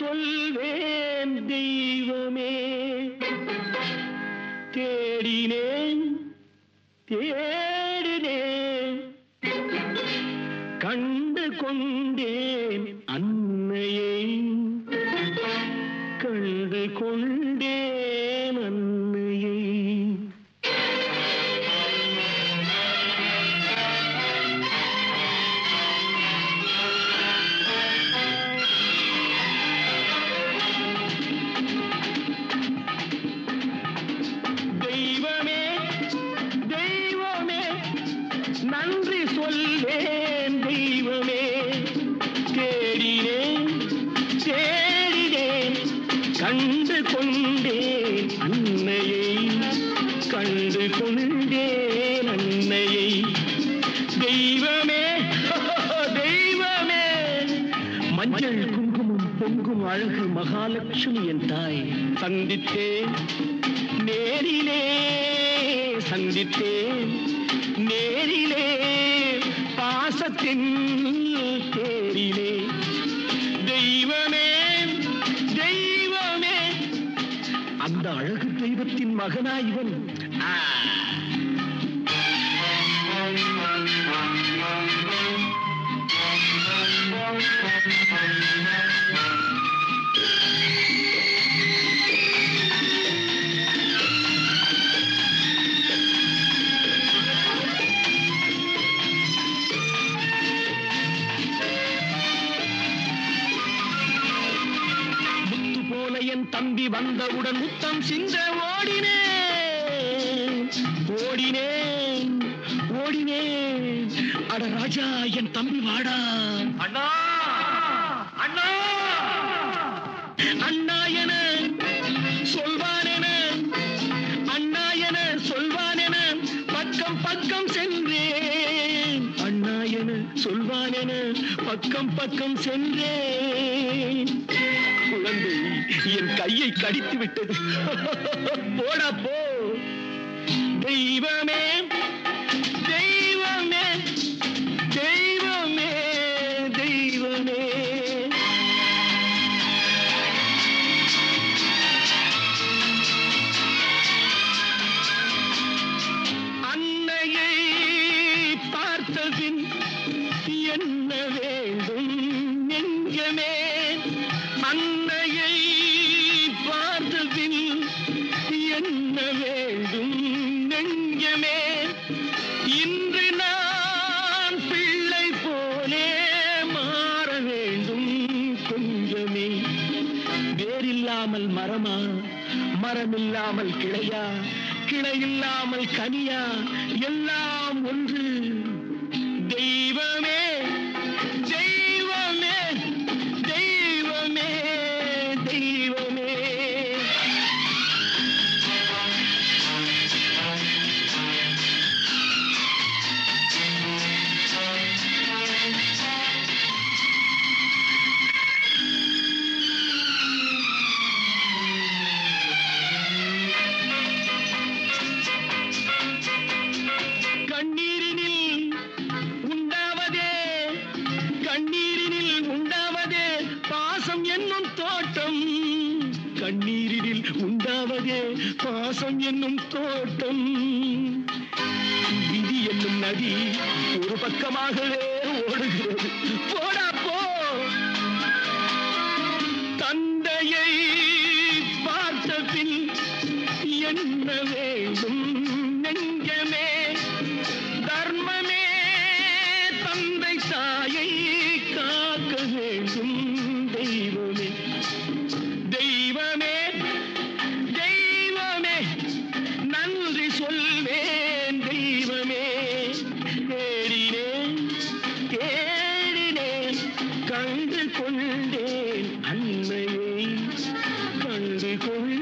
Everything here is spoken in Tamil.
சொல்வேன் தெய்வமே தேடினேன் தேடினேன் கண்டு கொண்டேன் அன்னையை கண்டு கொண்டேன் அன்னையை தெய்வமே தெய்வமே நன்றி சொல்வேன் தெய்வமே தேடினேன் தேடினேன் கண்டு கொண்டேன் அன்னையை கண்டு கொண்டேன் அன்னையை தெய்வமே தெய்வமே மஞ்சள் குங்குமம் பொங்கும் அழகு மகாலட்சுமி என் தாய் சந்தித்தேன் நேரிலே சந்தித்தேன் நேரிலே பாசத்தின் தேரிலே தெய்வமே தெய்வமே அந்த அழகு தெய்வத்தின் மகனா இவன் ஆ. முத்து போல என் தம்பி வந்தவுடன் முத்தம் சிந்த ஓடினேன் ஓடினேன் ஓடினேன் அட ராஜா என் தம்பி வாடா அண்ணா அண்ணா அண்ணா என சொல்வான் என அண்ணா என சொல்வான் என பக்கம் பக்கம் சென்றேன் அண்ணா என சொல்வான் என பக்கம் பக்கம் சென்றேன் குழந்தை என் கையை கடித்து விட்டது போடா போ தெய்வமே தெய்வமே தெய்வமே தெய்வமே அன்னையை பார்த்தபின் என்ன வேண்டும் நெஞ்சமே அன்னையை பார்த்தபின் என்ன வேண்டும் நெஞ்சமே இன்று நான் பிள்ளை போலே மாற வேண்டும் கொஞ்சமே வேரில்லாமல் மரமா மரமில்லாமல் கிளையா கிளை இல்லாமல் கனியா எல்லாம் ஒன்று தெய்வமே தெய்வமே தெய்வமே தெய்வமே கண்ணீரினில் உண்டாவதே கண்ணீரினில் உண்டாவதே பாசம் என்னும் தோட்டம் கண்ணீரினில் உண்டாவதே பாசம் என்னும் தோட்டம் விதி என்னும் நதி ஒரு பக்கமாகவே ஓடுகிறது போடா போ தந்தையை பார்த்த பின் என்ன வேண்டும் நெஞ்சமே தர்மமே தந்தை தாயை காக்க வேண்டும் தெய்வமே தெய்வமே தெய்வமே நன்றி சொல்வேன் தெய்வமே தேடினேன் தேடினேன் கண்டு கொண்டேன் அன்னையை கண்டு கொண்டேன்